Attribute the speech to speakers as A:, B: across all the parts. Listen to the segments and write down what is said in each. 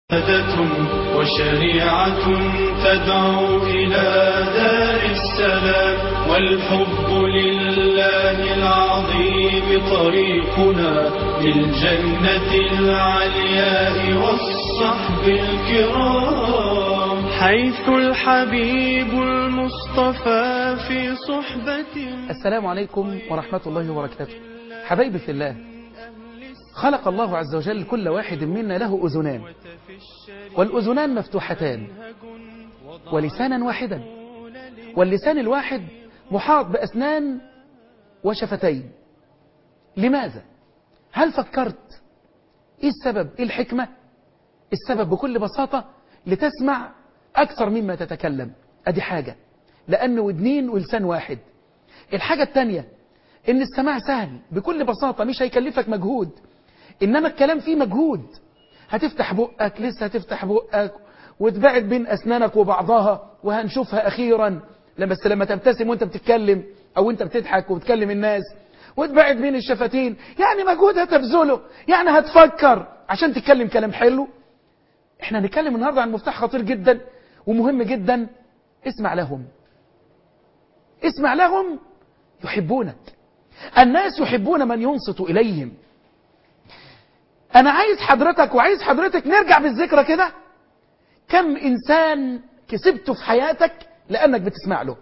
A: عبادة وشريعة تدعو إلى دار السلام والحب لله العظيم طريقنا للجنة العلياء والصحب الكرام حيث الحبيب المصطفى في صحبة
B: السلام عليكم ورحمة الله وبركاته حبايبي في الله خلق الله عز وجل كل واحد منا له أذنان والأذنان مفتوحتان ولسانا واحدا واللسان الواحد محاط بأسنان وشفتين لماذا؟ هل فكرت إيه السبب؟ إيه الحكمة؟ السبب بكل بساطة لتسمع أكثر مما تتكلم أدي حاجة لأنه ودنين ولسان واحد الحاجة الثانية إن السماع سهل بكل بساطة مش هيكلفك مجهود إنما الكلام فيه مجهود هتفتح بقك لسه هتفتح بقك وتبعد بين أسنانك وبعضها وهنشوفها أخيرا لما بس لما تبتسم وانت بتتكلم أو انت بتضحك وبتكلم الناس وتبعد بين الشفتين يعني مجهود هتبذله يعني هتفكر عشان تتكلم كلام حلو احنا هنتكلم النهاردة عن مفتاح خطير جدا ومهم جدا اسمع لهم اسمع لهم يحبونك الناس يحبون من ينصت إليهم أنا عايز حضرتك وعايز حضرتك نرجع بالذكرى كده كم إنسان كسبته في حياتك لأنك بتسمع له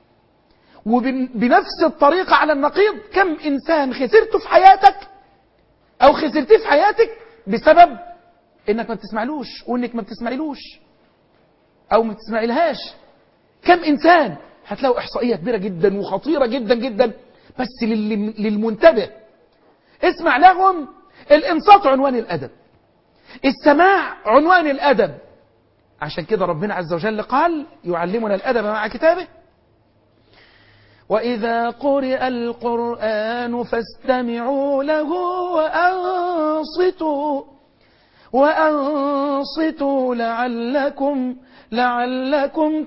B: وبنفس الطريقة على النقيض كم إنسان خسرته في حياتك أو خسرتيه في حياتك بسبب إنك ما بتسمعلوش وإنك ما بتسمعلوش أو ما بتسمعلهاش كم إنسان هتلاقوا إحصائية كبيرة جدا وخطيرة جدا جدا بس للمنتبه اسمع لهم الانصات عنوان الأدب السماع عنوان الأدب عشان كده ربنا عز وجل قال يعلمنا الأدب مع كتابه وإذا قرئ القرآن فاستمعوا له وأنصتوا وأنصتوا لعلكم لعلكم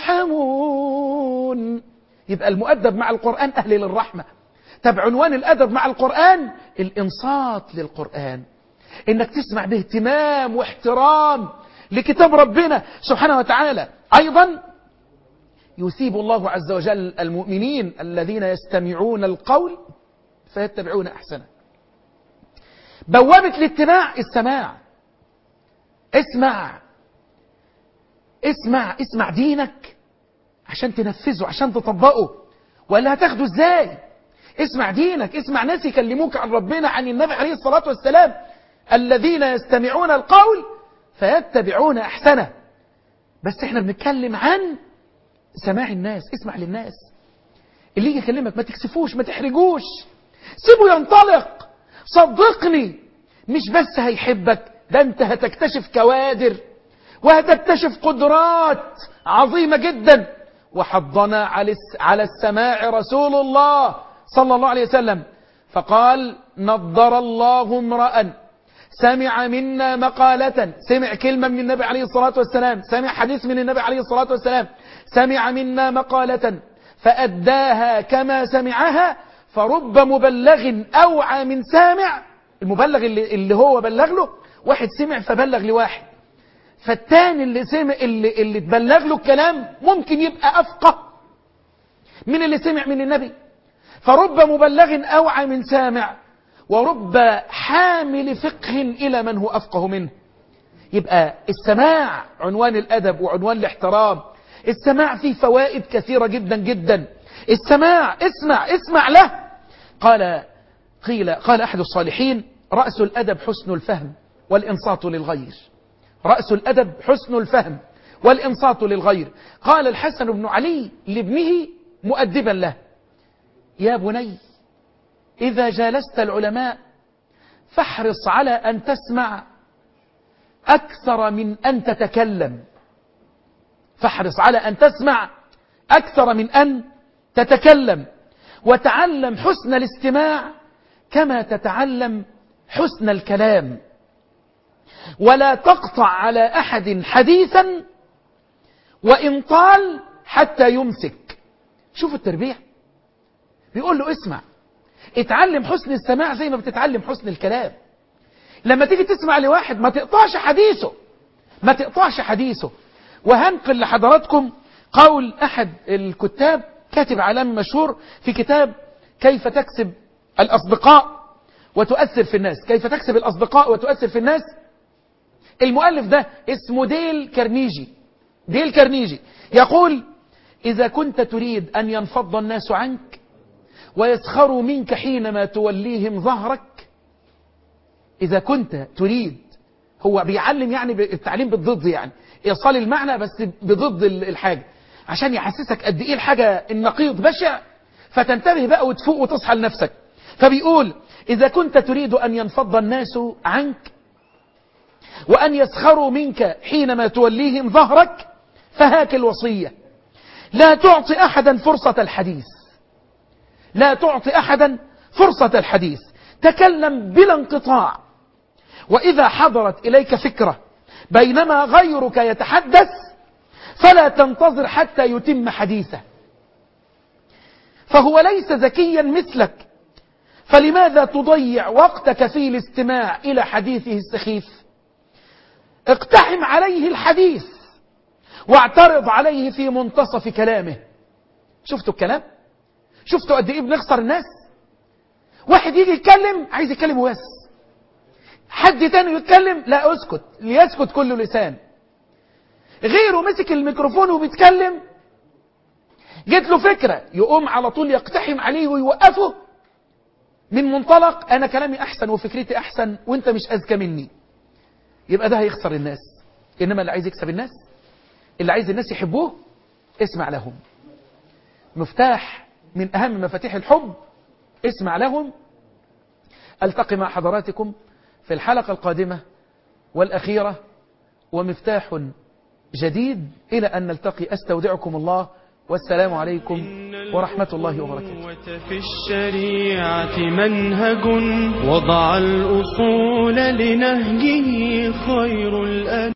B: ترحمون يبقى المؤدب مع القرآن أهل للرحمة طب عنوان الأدب مع القرآن الإنصات للقرآن إنك تسمع باهتمام واحترام لكتاب ربنا سبحانه وتعالى أيضا يثيب الله عز وجل المؤمنين الذين يستمعون القول فيتبعون أحسنه بوابة الاتباع السماع اسمع اسمع اسمع دينك عشان تنفذه عشان تطبقه ولا هتاخده ازاي اسمع دينك اسمع ناس يكلموك عن ربنا عن النبي عليه الصلاة والسلام الذين يستمعون القول فيتبعون أحسنه بس احنا بنتكلم عن سماع الناس اسمع للناس اللي يجي يكلمك ما تكسفوش ما تحرجوش سيبه ينطلق صدقني مش بس هيحبك ده انت هتكتشف كوادر وهتكتشف قدرات عظيمة جدا وحضنا على السماع رسول الله صلى الله عليه وسلم فقال نضر الله امرأ سمع منا مقالة سمع كلمة من النبي عليه الصلاة والسلام سمع حديث من النبي عليه الصلاة والسلام سمع منا مقالة فأداها كما سمعها فرب مبلغ أوعى من سامع المبلغ اللي, اللي هو بلغ له واحد سمع فبلغ لواحد فالتاني اللي سمع اللي, اللي تبلغ له الكلام ممكن يبقى أفقه من اللي سمع من النبي فرب مبلغ أوعى من سامع ورب حامل فقه إلى من هو أفقه منه يبقى السماع عنوان الأدب وعنوان الاحترام السماع فيه فوائد كثيرة جدا جدا السماع اسمع اسمع له قال قيل قال أحد الصالحين رأس الأدب حسن الفهم والإنصات للغير رأس الأدب حسن الفهم والإنصات للغير قال الحسن بن علي لابنه مؤدبا له يا بني إذا جالست العلماء فاحرص على أن تسمع أكثر من أن تتكلم فاحرص على أن تسمع أكثر من أن تتكلم وتعلم حسن الاستماع كما تتعلم حسن الكلام ولا تقطع على أحد حديثا وإن طال حتى يمسك شوف التربية بيقول له اسمع اتعلم حسن السماع زي ما بتتعلم حسن الكلام لما تيجي تسمع لواحد ما تقطعش حديثه ما تقطعش حديثه وهنقل لحضراتكم قول أحد الكتاب كاتب عالمي مشهور في كتاب كيف تكسب الأصدقاء وتؤثر في الناس كيف تكسب الأصدقاء وتؤثر في الناس المؤلف ده اسمه ديل كارنيجي ديل كارنيجي يقول إذا كنت تريد أن ينفض الناس عنك ويسخروا منك حينما توليهم ظهرك إذا كنت تريد هو بيعلم يعني التعليم بالضد يعني إيصال المعنى بس بضد الحاجة عشان يحسسك قد إيه الحاجة النقيض بشع فتنتبه بقى وتفوق وتصحى لنفسك فبيقول إذا كنت تريد أن ينفض الناس عنك وأن يسخروا منك حينما توليهم ظهرك فهاك الوصية لا تعطي أحدا فرصة الحديث لا تعطي أحدا فرصة الحديث تكلم بلا انقطاع وإذا حضرت إليك فكرة بينما غيرك يتحدث فلا تنتظر حتى يتم حديثه فهو ليس ذكيا مثلك فلماذا تضيع وقتك في الاستماع إلى حديثه السخيف اقتحم عليه الحديث واعترض عليه في منتصف كلامه شفتوا الكلام شفتوا قد ايه بنخسر الناس واحد يجي يتكلم عايز يتكلم بس حد تاني يتكلم لا اسكت ليسكت كل لسان غيره مسك الميكروفون وبيتكلم جت له فكرة يقوم على طول يقتحم عليه ويوقفه من منطلق انا كلامي احسن وفكرتي احسن وانت مش اذكى مني يبقى ده هيخسر الناس انما اللي عايز يكسب الناس اللي عايز الناس يحبوه اسمع لهم مفتاح من اهم مفاتيح الحب اسمع لهم التقي مع حضراتكم في الحلقة القادمة والأخيرة ومفتاح جديد إلى أن نلتقي أستودعكم الله والسلام عليكم ورحمة الله وبركاته
A: في الشريعة منهج وضع الأصول لنهجه خير الأن